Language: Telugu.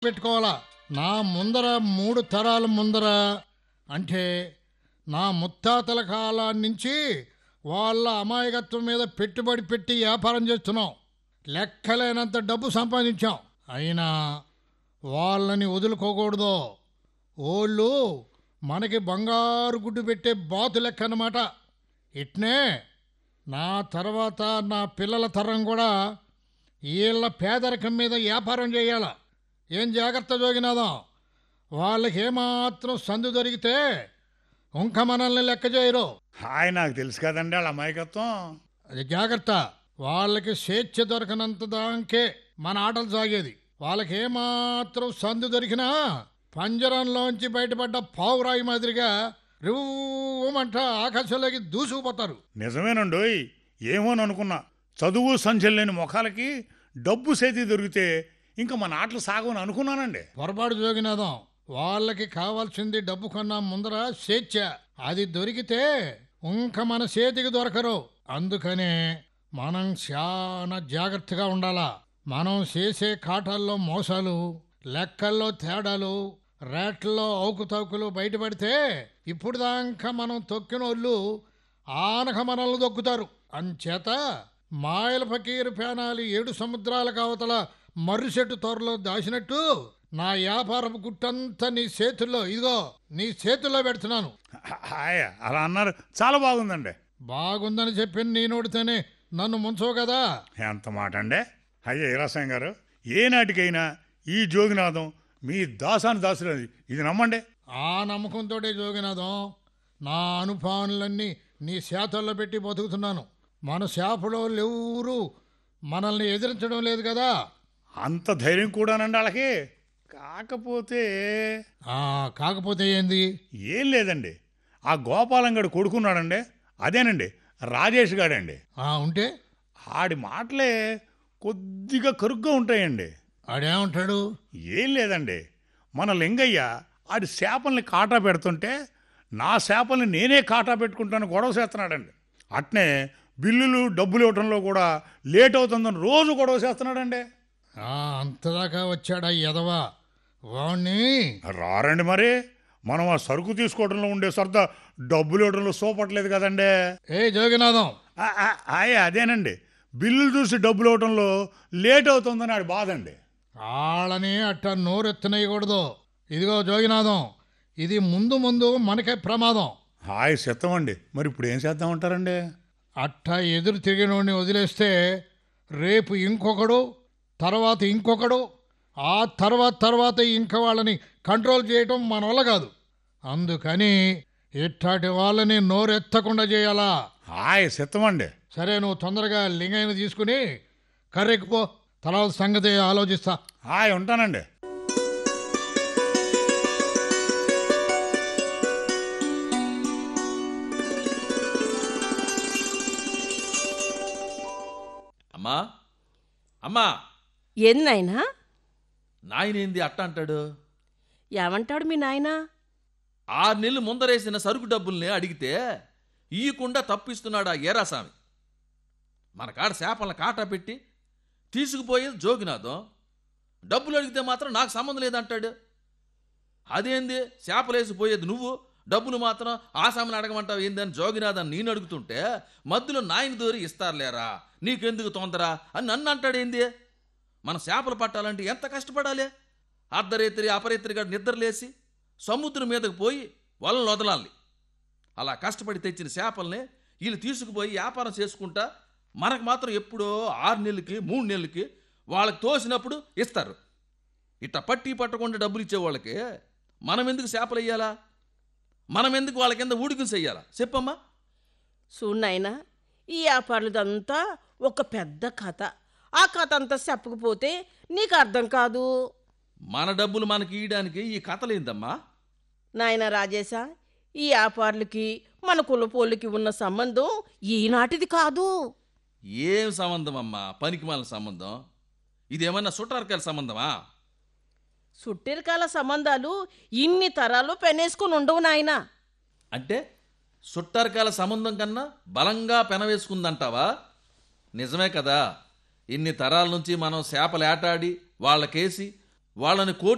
పెట్టుకోవాలా నా ముందర మూడు తరాల ముందర అంటే నా ముత్తాతల కాలం నుంచి వాళ్ళ అమాయకత్వం మీద పెట్టుబడి పెట్టి వ్యాపారం చేస్తున్నాం లెక్కలేనంత డబ్బు సంపాదించాం అయినా వాళ్ళని వదులుకోకూడదు ఓళ్ళు మనకి బంగారు గుడ్డు పెట్టే బాతు లెక్క అన్నమాట ఇట్నే నా తర్వాత నా పిల్లల తరం కూడా వీళ్ళ పేదరికం మీద వ్యాపారం చేయాల ఏం జాగ్రత్త జోగినాదాం వాళ్ళకి ఏమాత్రం సందు దొరికితే ఇంక మనల్ని లెక్క చేయరు హాయ్ నాకు తెలుసు కదండి వాళ్ళ అమాయకత్వం అది జాగ్రత్త వాళ్ళకి స్వేచ్ఛ దొరకనంత దాకే మన ఆటలు సాగేది వాళ్ళకి ఏమాత్రం సందు దొరికినా పంజరంలోంచి బయటపడ్డ పావురాయి మాదిరిగా రువ్వమంట ఆకాశంలోకి దూసుకుపోతారు నిజమేనండోయ్ ఏమోననుకున్నా చదువు సంచలు లేని ముఖాలకి డబ్బు సేతి దొరికితే ఇంకా మన ఆటలు సాగవని అనుకున్నానండి పొరపాటు జోగినాదం వాళ్ళకి కావాల్సింది డబ్బు కన్నా ముందర స్వేచ్ఛ అది దొరికితే ఇంక మన చేతికి దొరకరు అందుకనే మనం చాలా జాగ్రత్తగా ఉండాలా మనం చేసే కాటాల్లో మోసాలు లెక్కల్లో తేడాలు రేట్లలో అవుకుతవుకులు బయటపడితే ఇప్పుడు దాకా మనం తొక్కిన వాళ్ళు ఆనక మనల్ని దొక్కుతారు అంచేత మాయల ఫకీరు పేనాలి ఏడు సముద్రాల కావతల మర్రిసెట్టు తోరలో దాచినట్టు నా వ్యాపారపు గుట్టంతా నీ చేతుల్లో ఇదిగో నీ చేతుల్లో పెడుతున్నాను హాయ్ అలా అన్నారు చాలా బాగుందండి బాగుందని చెప్పి నీ నోడితేనే నన్ను ముంచవు కదా ఎంత మాట అండే అయ్యా ఈరాసాయం గారు ఏనాటికైనా ఈ జోగినాథం మీ దాసాని దాసులది ఇది నమ్మండి ఆ నమ్మకంతోటే జోగినాథం నా అనుభవాలన్నీ నీ శాతల్లో పెట్టి బతుకుతున్నాను మన శాపలో ఎవరు మనల్ని ఎదిరించడం లేదు కదా అంత ధైర్యం కూడానండి వాళ్ళకి కాకపోతే ఆ కాకపోతే ఏంది ఏం లేదండి ఆ గోపాలంగడు కొడుకున్నాడండి అదేనండి రాజేష్ గాడండి ఆ ఉంటే ఆడి మాటలే కొద్దిగా కరుగ్గా ఉంటాయండి ఆడేమంటాడు ఏం లేదండి మన లింగయ్య ఆడి చేపల్ని కాటా పెడుతుంటే నా చేపల్ని నేనే కాటా పెట్టుకుంటాను గొడవ చేస్తున్నాడండి అట్నే బిల్లులు డబ్బులు ఇవ్వటంలో కూడా లేట్ అవుతుందని రోజు గొడవ చేస్తున్నాడండి ఆ అంతదాకా వచ్చాడా ఎదవా వాణ్ణి రారండి మరి మనం ఆ సరుకు తీసుకోవడంలో ఉండే సరదా డబ్బులు ఇవ్వడంలో సోపట్లేదు కదండి ఏ జోగినాథం ఆ, ఆ, ఆయ్ అదేనండి బిల్లులు చూసి డబ్బులు ఇవ్వటంలో లేట్ అవుతుందని ఆడి బాధండి ఆళ్ళని అట్ట నోరెత్తనేయకూడదు ఇదిగో జోగినాథం ఇది ముందు ముందు మనకే ప్రమాదం హాయ్ సిద్ధమండి మరి ఇప్పుడు ఏం చేద్దామంటారండి అట్ట ఎదురు తిరిగినోడిని వదిలేస్తే రేపు ఇంకొకడు తర్వాత ఇంకొకడు ఆ తర్వాత తర్వాత ఇంక వాళ్ళని కంట్రోల్ చేయటం మన వల్ల కాదు అందుకని ఇట్లాంటి వాళ్ళని నోరెత్తకుండా చేయాలా హాయ్ సిద్ధమండి సరే నువ్వు తొందరగా లింగైన తీసుకుని కర్రెక్కిపో తర్వాత సంగతి ఆలోచిస్తా హాయ్ ఉంటానండి అమ్మా అమ్మా ఏందైనా నాయనేంది అట్ట అంటాడు ఏమంటాడు మీ నాయనా ఆరు నెలలు ముందరేసిన సరుకు డబ్బుల్ని అడిగితే ఈయకుండా తప్పిస్తున్నాడా ఏరాస్వామి మన కాడ చేపలను కాటా పెట్టి తీసుకుపోయేది జోగినాథం డబ్బులు అడిగితే మాత్రం నాకు సంబంధం లేదంటాడు అదేంది చేపలేసి పోయేది నువ్వు డబ్బులు మాత్రం ఆసామిని అడగమంటావు ఏందని జోగినాథన్ నేను అడుగుతుంటే మధ్యలో నాయన దూరి ఇస్తారులేరా నీకెందుకు తొందర అని నన్ను అంటాడేంది మన చేపలు పట్టాలంటే ఎంత కష్టపడాలి అర్ధరేత్రి అపరేత్రిగా నిద్రలేసి సముద్రం మీదకు పోయి వలలు వదలాలి అలా కష్టపడి తెచ్చిన చేపల్ని వీళ్ళు తీసుకుపోయి వ్యాపారం చేసుకుంటా మనకు మాత్రం ఎప్పుడో ఆరు నెలలకి మూడు నెలలకి వాళ్ళకి తోసినప్పుడు ఇస్తారు ఇట్ట పట్టి పట్టకుండా డబ్బులు ఇచ్చే వాళ్ళకి మనం ఎందుకు చేపలు వేయాలా మనం ఎందుకు వాళ్ళ కింద ఊడికం చెయ్యాలా చెప్పమ్మా చూడు నాయనా ఈ వ్యాపారులదంతా ఒక పెద్ద కథ ఆ కథ అంతా చెప్పకపోతే నీకు అర్థం కాదు మన డబ్బులు మనకి ఇయ్యడానికి ఈ కథలేందమ్మా నాయన రాజేశా ఈ వ్యాపారులకి మన కులపోళ్ళకి ఉన్న సంబంధం ఈనాటిది కాదు ఏం సంబంధం అమ్మా పనికి మాలిన సంబంధం ఇదేమన్నా సుట్టార్కాల సంబంధమా సుట్టిరకాల సంబంధాలు ఇన్ని తరాలు పెనేసుకుని ఉండవు నాయనా అంటే సుట్టార్కాల సంబంధం కన్నా బలంగా పెనవేసుకుందంటావా నిజమే కదా ఇన్ని తరాల నుంచి మనం చేపలు ఏటాడి వాళ్ళకేసి వాళ్ళని కోర్టు